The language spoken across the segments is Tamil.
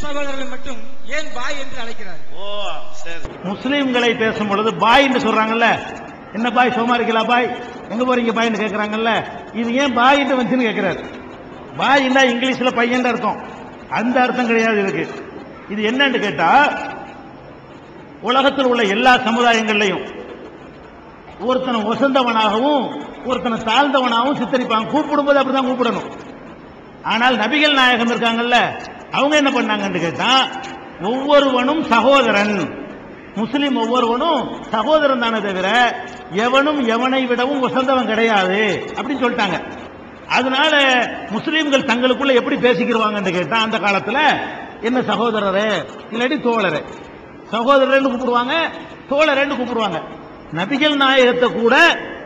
சகோதரர்களை மட்டும் ஏன் பாய் என்று அழைக்கிறார் ஓ சரி முஸ்லீம்களை பேசும் பொழுது பாய்ன்னு சொல்றாங்கல்ல என்ன பாய் சும்மா இருக்கலா பாய் எங்க போறீங்க பாய்ன்னு கேக்குறாங்கல்ல இது ஏன் பாய்ன்னு வந்துன்னு கேக்குறாரு பாய்னா இங்கிலீஷ்ல பையன் அர்த்தம் அந்த அர்த்தம் கிடையாது இதுக்கு இது என்னன்னு கேட்டா உலகத்தில் உள்ள எல்லா சமுதாயங்கள்லையும் ஒருத்தனை உசந்தவனாகவும் ஒருத்தனை தாழ்ந்தவனாகவும் சித்தரிப்பாங்க கூப்பிடும்போது அப்படிதான் கூப்பிடணும் ஆனால் நபிகள் நாயகம் இருக்காங்கல்ல அவங்க என்ன பண்ணாங்கன்னு கேட்டா ஒவ்வொருவனும் சகோதரன் முஸ்லிம் ஒவ்வொருவனும் சகோதரன் தானே தவிர எவனும் எவனை விடவும் உசந்தவன் கிடையாது அப்படின்னு சொல்லிட்டாங்க அதனால முஸ்லிம்கள் தங்களுக்குள்ள எப்படி பேசிக்கிடுவாங்கன்னு கேட்டா அந்த காலத்துல என்ன சகோதரரே இல்லாட்டி தோழரே சகோதரர்னு கூப்பிடுவாங்க தோழரேன்னு கூப்பிடுவாங்க நபிகள் நாயகத்தை கூட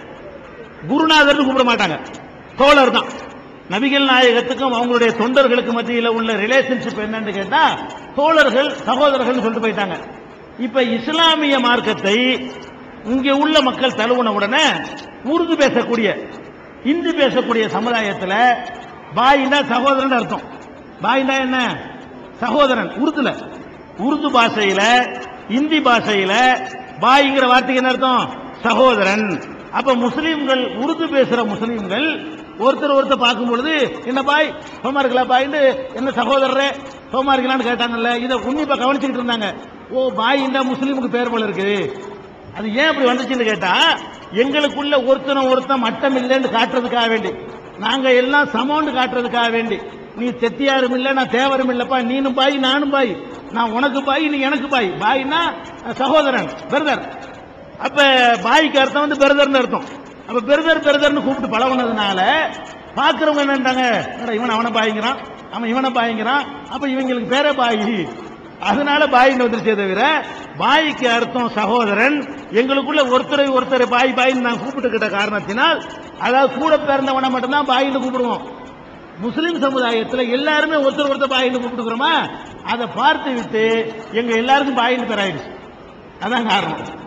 குருநாதர்னு கூப்பிட மாட்டாங்க தோழர் தான் நபிகள் நாயகத்துக்கும் அவங்களுடைய தொண்டர்களுக்கு மத்தியில் உள்ள ரிலேஷன்ஷிப் என்னன்னு கேட்டா தோழர்கள் சகோதரர்கள் சொல்லிட்டு போயிட்டாங்க இப்ப இஸ்லாமிய மார்க்கத்தை இங்கே உள்ள மக்கள் தழுவுன உடனே உருது பேசக்கூடிய இந்தி பேசக்கூடிய சமுதாயத்துல பாயினா சகோதரன் அர்த்தம் பாயினா என்ன சகோதரன் உருதுல உருது பாஷையில இந்தி பாஷையில பாய்ங்கிற வார்த்தைக்கு என்ன அர்த்தம் சகோதரன் அப்ப முஸ்லீம்கள் உருது பேசுற முஸ்லீம்கள் ஒருத்தர் ஒருத்தர் பார்க்கும் பொழுது என்ன பாய் சோமா இருக்கலா பாய்ன்னு என்ன சகோதரரே சோமா இருக்கலான்னு கேட்டாங்கல்ல இதை உன்னிப்பா கவனிச்சுக்கிட்டு இருந்தாங்க ஓ பாய் இந்த முஸ்லீமுக்கு பேர் போல இருக்கு அது ஏன் அப்படி வந்துச்சுன்னு கேட்டா எங்களுக்குள்ள ஒருத்தனை ஒருத்தன் மட்டம் இல்லைன்னு காட்டுறதுக்காக வேண்டி நாங்க எல்லாம் சமோன்னு காட்டுறதுக்காக வேண்டி நீ செட்டியாரும் இல்ல நான் தேவரும் இல்லப்பா நீனும் பாய் நானும் பாய் நான் உனக்கு பாய் நீ எனக்கு பாய் பாய்னா சகோதரன் பிரதர் அப்ப பாய்க்கு அர்த்தம் வந்து பிரதர்னு அர்த்தம் அப்ப பிரதர் பிரதர்னு கூப்பிட்டு பழகுனதுனால பாக்குறவங்க என்னன்றாங்க "என்னடா, இவன் அவனை பாய்ங்கிறான் அவன் இவனை பாய்ங்கிறான் அப்ப இவங்களுக்கு பேரே பாய் அதனால பாயின்னு வந்துருச்சே தவிர பாய்க்கு அர்த்தம் சகோதரன் எங்களுக்குள்ள ஒருத்தரை ஒருத்தரை பாய் பாயின்னு நான் கூப்பிட்டுக்கிட்ட காரணத்தினால் அதாவது கூட பிறந்தவனை மட்டும்தான் பாயின்னு கூப்பிடுவோம் முஸ்லிம் சமுதாயத்துல எல்லாருமே ஒருத்தர் ஒருத்தர் பாயின்னு கூப்பிட்டுக்கிறோமா அதை பார்த்து விட்டு எங்க எல்லாருக்கும் பாயின்னு பேர் ஆயிடுச்சு அதான் காரணம்